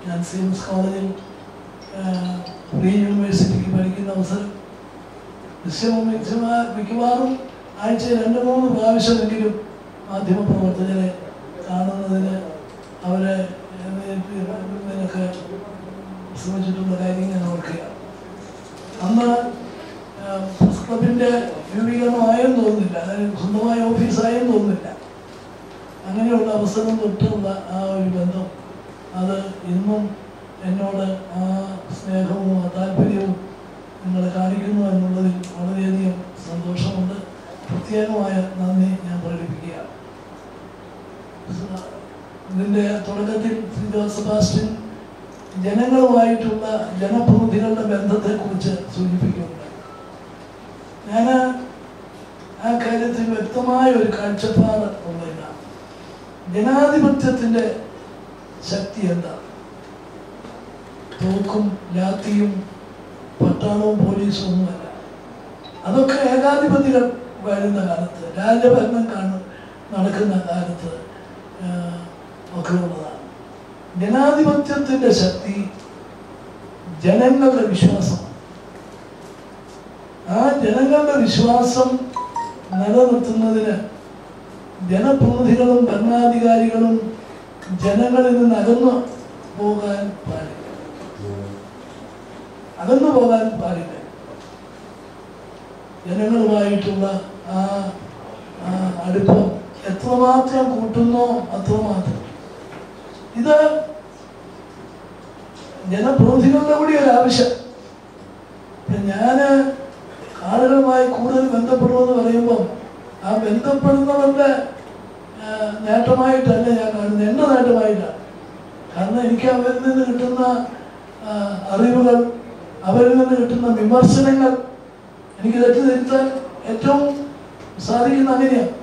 ഞാൻ സീമസ് കോളേജിൽ പ്രീ യൂണിവേഴ്സിറ്റിക്ക് പഠിക്കുന്ന അവസരം നിശ്ചയം മിക്കവാ- മിക്കവാറും ആഴ്ചയിൽ രണ്ട് മൂന്ന് പ്രാവശ്യമെങ്കിലും മാധ്യമപ്രവർത്തകരെ കാണുന്നതിന് അവരെ ഇതിനൊക്കെ ശ്രമിച്ചിട്ടുള്ള കാര്യം ഞാൻ ഓർക്കുകയാണ് അന്ന് ആ, പ്രസ് ക്ലബിൻ്റെ രൂപീകരണമായെന്ന് തോന്നുന്നില്ല അതായത് സ്വന്തമായ ഓഫീസായെന്ന് തോന്നുന്നില്ല അങ്ങനെയുള്ള അവസരം തൊട്ടുള്ള ആ ഒരു ബന്ധം അത് ഇന്നും എന്നോട് ആ സ്നേഹവും ആ താല്പര്യവും നിങ്ങൾ കാണിക്കുന്നു എന്നുള്ളതിൽ വളരെയധികം സന്തോഷമുണ്ട് പ്രത്യേകമായ നന്ദി ഞാൻ പ്രകടിപ്പിക്കുകയാണ് ഇതിൻ്റെ തുടക്കത്തിൽ ശ്രീ ജോസ് സെബാസ്റ്റ്യൻ ജനങ്ങളുമായിട്ടുള്ള ജനപ്രതിനിധികളുടെ ബന്ധത്തെക്കുറിച്ച് സൂചിപ്പിക്കുന്നുണ്ട് ഞാൻ ആ കാര്യത്തിൽ വ്യക്തമായ ഒരു കാഴ്ചപ്പാട് ഉള്ളതാണ് ജനാധിപത്യത്തിൻ്റെ ശക്തി എന്താ തോക്കും ലാത്തിയും പട്ടാളവും പോലീസും ഒന്നുമല്ല അതൊക്കെ ഏകാധിപതികൾ വരുന്ന കാലത്ത് രാജഭരണം കാണു നടക്കുന്ന കാലത്ത് ആ, ഒക്കെ ഉള്ളതാണ് ജനാധിപത്യത്തിൻ്റെ ശക്തി ജനങ്ങളുടെ വിശ്വാസം ആ ജനങ്ങളുടെ വിശ്വാസം നിലനിർത്തുന്നതിന് ജനപ്രതിനിധികളും ഭരണാധികാരികളും ജനങ്ങളിൽ നിന്ന് അകന്നു പോകാൻ പാടില്ല അകന്നു പോകാൻ പാടില്ല ജനങ്ങളുമായിട്ടുള്ള ആ ആ അടുപ്പം എത്രമാത്രം കൂട്ടുന്നോ അത്രമാത്രം ഇത് ജനപ്രതിനിധികളുടെ കൂടി ഒരു ആവശ്യം ഇപ്പൊ ഞാന് ആളുകളുമായി കൂടുതൽ ബന്ധപ്പെടുമെന്ന് പറയുമ്പോൾ ആ ബന്ധപ്പെടുന്നവരുടെ ആ, നേട്ടമായിട്ടല്ല ഞാൻ കാണുന്നത് എൻ്റെ നേട്ടമായിട്ടാണ് കാരണം എനിക്ക് അവരിൽ നിന്ന് കിട്ടുന്ന ആ, അറിവുകൾ അവരിൽ നിന്ന് കിട്ടുന്ന വിമർശനങ്ങൾ എനിക്ക് തെറ്റിദ്ധരുത്താൻ ഏറ്റവും സാധിക്കുന്ന അങ്ങനെയാണ്